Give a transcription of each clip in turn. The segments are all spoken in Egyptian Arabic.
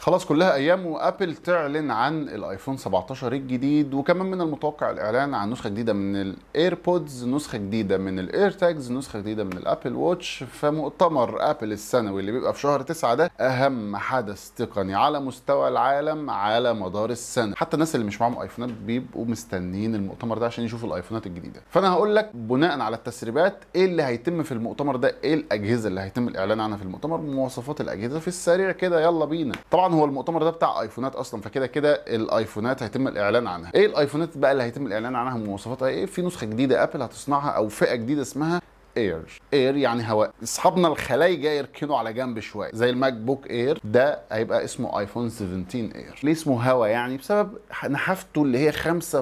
خلاص كلها ايام وابل تعلن عن الايفون 17 الجديد وكمان من المتوقع الاعلان عن نسخه جديده من الايربودز نسخه جديده من الاير تاجز نسخه جديده من الابل واتش فمؤتمر ابل السنوي اللي بيبقى في شهر 9 ده اهم حدث تقني على مستوى العالم على مدار السنه حتى الناس اللي مش معاهم ايفونات بيبقوا مستنيين المؤتمر ده عشان يشوفوا الايفونات الجديده فانا هقول لك بناء على التسريبات ايه اللي هيتم في المؤتمر ده ايه الاجهزه اللي هيتم الاعلان عنها في المؤتمر مواصفات الاجهزه في السريع كده يلا بينا طبعا هو المؤتمر ده بتاع ايفونات اصلا فكده كده الايفونات هيتم الاعلان عنها ايه الايفونات بقى اللي هيتم الاعلان عنها مواصفاتها ايه في نسخه جديده ابل هتصنعها او فئه جديده اسمها اير اير يعني هواء اصحابنا الخلايجه يركنوا على جنب شويه زي الماك بوك اير ده هيبقى اسمه ايفون 17 اير ليه اسمه هواء يعني بسبب نحافته اللي هي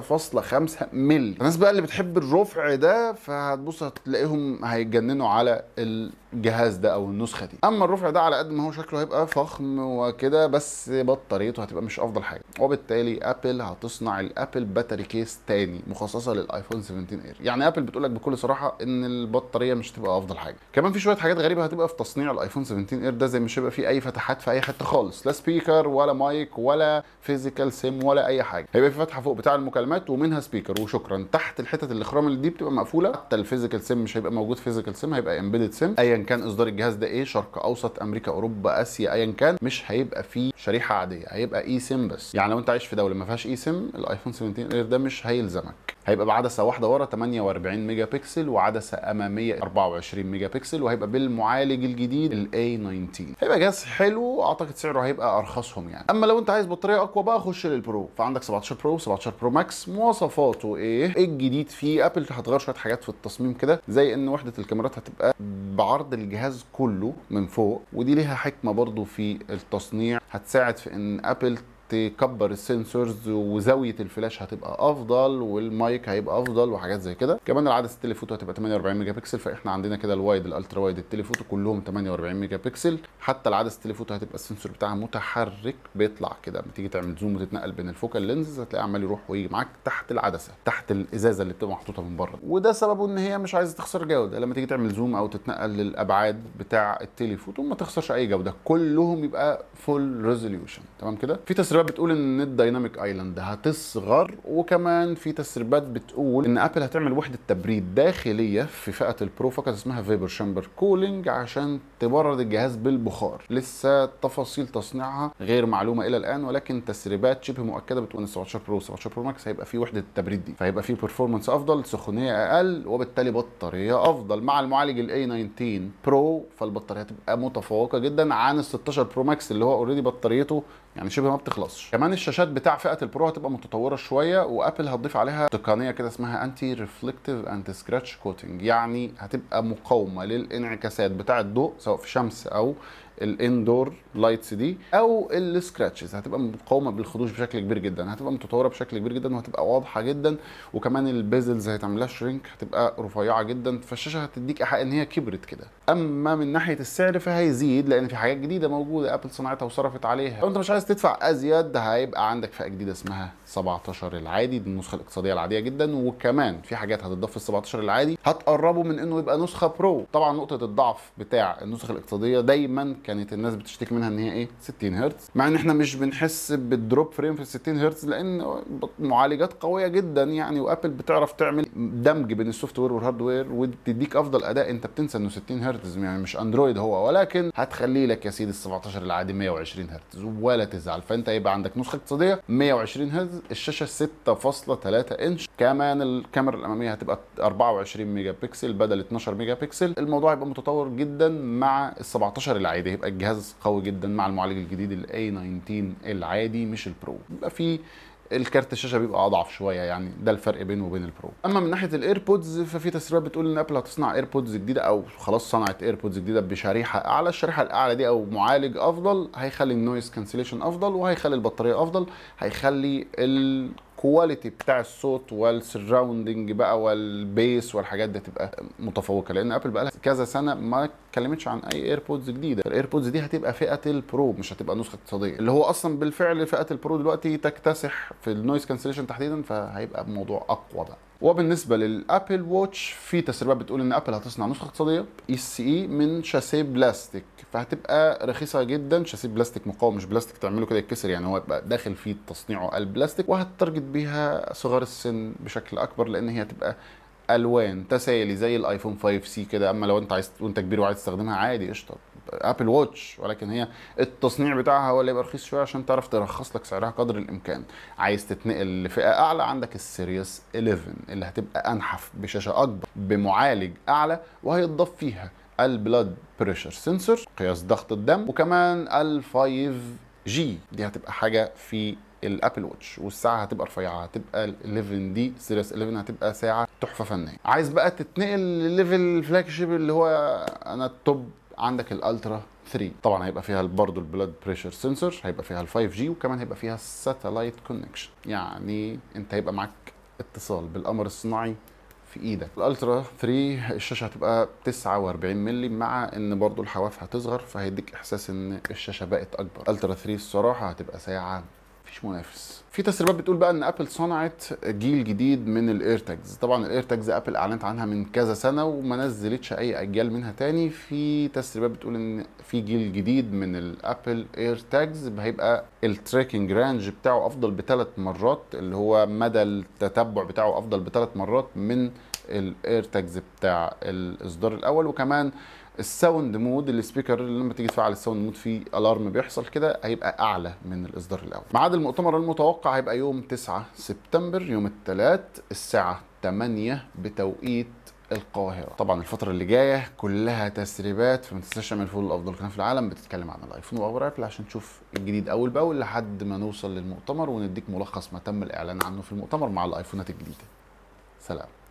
5.5 مل الناس بقى اللي بتحب الرفع ده فهتبص هتلاقيهم هيتجننوا على الجهاز ده او النسخه دي اما الرفع ده على قد ما هو شكله هيبقى فخم وكده بس بطاريته هتبقى مش افضل حاجه وبالتالي ابل هتصنع الابل باتري كيس تاني مخصصه للايفون 17 اير يعني ابل بتقول لك بكل صراحه ان البطاريه مش هتبقى افضل حاجه كمان في شويه حاجات غريبه هتبقى في تصنيع الايفون 17 اير ده زي مش هيبقى فيه اي فتحات في اي حته خالص لا سبيكر ولا مايك ولا فيزيكال سيم ولا اي حاجه هيبقى في فتحه فوق بتاع المكالمات ومنها سبيكر وشكرا تحت الحتت الاخرام اللي دي بتبقى مقفوله حتى الفيزيكال سيم مش هيبقى موجود فيزيكال سيم هيبقى امبيدد سيم ايا كان اصدار الجهاز ده ايه شرق اوسط امريكا اوروبا اسيا ايا كان مش هيبقى فيه شريحه عاديه هيبقى اي سيم بس يعني لو انت عايش في دوله ما فيهاش اي سيم الايفون 17 اير ده مش هيلزمك هيبقى بعدسه واحده ورا 48 ميجا بكسل وعدسه اماميه 24 ميجا بكسل وهيبقى بالمعالج الجديد الاي 19 هيبقى جهاز حلو اعتقد سعره هيبقى ارخصهم يعني اما لو انت عايز بطاريه اقوى بقى خش للبرو فعندك 17 برو 17 برو ماكس مواصفاته ايه ايه الجديد فيه ابل هتغير شويه حاجات في التصميم كده زي ان وحده الكاميرات هتبقى بعرض الجهاز كله من فوق ودي ليها حكمه برضو في التصنيع هتساعد في ان ابل تكبر السنسورز وزاويه الفلاش هتبقى افضل والمايك هيبقى افضل وحاجات زي كده كمان العدسه التليفوتو هتبقى 48 ميجا بكسل فاحنا عندنا كده الوايد الالترا وايد التليفوتو كلهم 48 ميجا بكسل حتى العدسه التليفوتو هتبقى السنسور بتاعها متحرك بيطلع كده لما تيجي تعمل زوم وتتنقل بين الفوكال لينز هتلاقيه عمال يروح ويجي معاك تحت العدسه تحت الازازه اللي بتبقى محطوطه من بره وده سببه ان هي مش عايزه تخسر جوده لما تيجي تعمل زوم او تتنقل للابعاد بتاع التليفوتو ما تخسرش اي جوده كلهم يبقى فول ريزوليوشن تمام كده في تسريبات بتقول ان الدايناميك ايلاند هتصغر وكمان في تسريبات بتقول ان ابل هتعمل وحده تبريد داخليه في فئه البرو فقط اسمها فيبر شامبر كولينج عشان تبرد الجهاز بالبخار لسه تفاصيل تصنيعها غير معلومه الى الان ولكن تسريبات شبه مؤكده بتقول ان 17 برو 17 برو ماكس هيبقى فيه وحده التبريد دي فهيبقى فيه برفورمانس افضل سخونيه اقل وبالتالي بطاريه افضل مع المعالج الاي 19 برو فالبطاريه هتبقى متفوقه جدا عن ال 16 برو ماكس اللي هو اوريدي بطاريته يعني شبه ما بتخلصش كمان الشاشات بتاع فئه البرو هتبقى متطوره شويه وابل هتضيف عليها تقنيه كده اسمها انتي ريفلكتيف اند سكراتش كوتنج يعني هتبقى مقاومه للانعكاسات بتاع الضوء سواء في شمس او الاندور لايتس دي او السكراتشز هتبقى مقاومه بالخدوش بشكل كبير جدا هتبقى متطوره بشكل كبير جدا وهتبقى واضحه جدا وكمان البيزلز هيتعمل لها شرينك هتبقى رفيعه جدا فالشاشه هتديك ايحاء ان هي كبرت كده اما من ناحيه السعر فهيزيد لان في حاجات جديده موجوده ابل صنعتها وصرفت عليها لو انت مش عايز تدفع ازيد هيبقى عندك فئه جديده اسمها 17 العادي دي النسخه الاقتصاديه العاديه جدا وكمان في حاجات هتضاف في ال 17 العادي هتقربه من انه يبقى نسخه برو طبعا نقطه الضعف بتاع النسخ الاقتصاديه دايما كانت الناس بتشتكي منها ان هي ايه 60 هرتز مع ان احنا مش بنحس بالدروب فريم في ال 60 هرتز لان معالجات قويه جدا يعني وابل بتعرف تعمل دمج بين السوفت وير والهاردوير وتديك افضل اداء انت بتنسى انه 60 هرتز يعني مش اندرويد هو ولكن هتخلي لك يا سيدي ال 17 العادي 120 هرتز ولا تزعل فانت يبقى عندك نسخه اقتصاديه 120 هرتز الشاشه 6.3 انش كمان الكاميرا الاماميه هتبقى 24 ميجا بكسل بدل 12 ميجا بكسل الموضوع يبقى متطور جدا مع ال 17 العادي يبقى الجهاز قوي جدا مع المعالج الجديد الاي 19 العادي مش البرو يبقى في الكارت الشاشه بيبقى اضعف شويه يعني ده الفرق بينه وبين البرو اما من ناحيه الايربودز ففي تسريبات بتقول ان ابل هتصنع ايربودز جديده او خلاص صنعت ايربودز جديده بشريحه اعلى الشريحه الاعلى دي او معالج افضل هيخلي النويز كانسليشن افضل وهيخلي البطاريه افضل هيخلي ال الكواليتي بتاع الصوت والسراوندنج بقى والبيس والحاجات دي تبقى متفوقه لان ابل بقى لها كذا سنه ما اتكلمتش عن اي ايربودز جديده الايربودز دي هتبقى فئه البرو مش هتبقى نسخه اقتصاديه اللي هو اصلا بالفعل فئه البرو دلوقتي تكتسح في النويز كانسليشن تحديدا فهيبقى الموضوع اقوى بقى وبالنسبه للابل ووتش في تسريبات بتقول ان ابل هتصنع نسخه اقتصاديه اي سي اي من شاسيه بلاستيك فهتبقى رخيصه جدا شاسيه بلاستيك مقاوم مش بلاستيك تعمله كده يتكسر يعني هو يبقى داخل فيه تصنيعه البلاستيك وهتترجت بيها صغار السن بشكل اكبر لان هي هتبقى الوان تسالي زي الايفون 5 سي كده اما لو انت عايز وانت كبير وعايز تستخدمها عادي قشطه ابل واتش ولكن هي التصنيع بتاعها هو اللي يبقى رخيص شويه عشان تعرف ترخص لك سعرها قدر الامكان عايز تتنقل لفئه اعلى عندك السيريوس 11 اللي هتبقى انحف بشاشه اكبر بمعالج اعلى وهيتضاف فيها البلاد بريشر سنسور قياس ضغط الدم وكمان ال 5 جي دي هتبقى حاجه في الابل واتش والساعه هتبقى رفيعه هتبقى ال 11 دي سيريس 11 هتبقى ساعه تحفه فنيه عايز بقى تتنقل لليفل فلاج شيب اللي هو انا التوب عندك الالترا 3 طبعا هيبقى فيها برضه البلاد بريشر سنسور هيبقى فيها ال 5 جي وكمان هيبقى فيها الساتلايت كونكشن يعني انت هيبقى معاك اتصال بالقمر الصناعي في ايدك الالترا 3 الشاشه هتبقى 49 مللي مع ان برضو الحواف هتصغر فهيديك احساس ان الشاشه بقت اكبر الترا 3 الصراحه هتبقى ساعه مفيش منافس في تسريبات بتقول بقى ان ابل صنعت جيل جديد من الاير تاجز طبعا الاير تاجز ابل اعلنت عنها من كذا سنه وما نزلتش اي اجيال منها تاني في تسريبات بتقول ان في جيل جديد من الابل اير تاجز هيبقى التراكنج رانج بتاعه افضل بثلاث مرات اللي هو مدى التتبع بتاعه افضل بثلاث مرات من الاير تاجز بتاع الاصدار الاول وكمان الساوند مود السبيكر اللي لما تيجي تفعل الساوند مود في الارم بيحصل كده هيبقى اعلى من الاصدار الاول ميعاد المؤتمر المتوقع هيبقى يوم 9 سبتمبر يوم الثلاث الساعه 8 بتوقيت القاهرة طبعا الفترة اللي جاية كلها تسريبات فما تنساش تعمل فولو لأفضل قناة في العالم بتتكلم عن الايفون واخبار ابل عشان تشوف الجديد أول بأول لحد ما نوصل للمؤتمر ونديك ملخص ما تم الإعلان عنه في المؤتمر مع الايفونات الجديدة سلام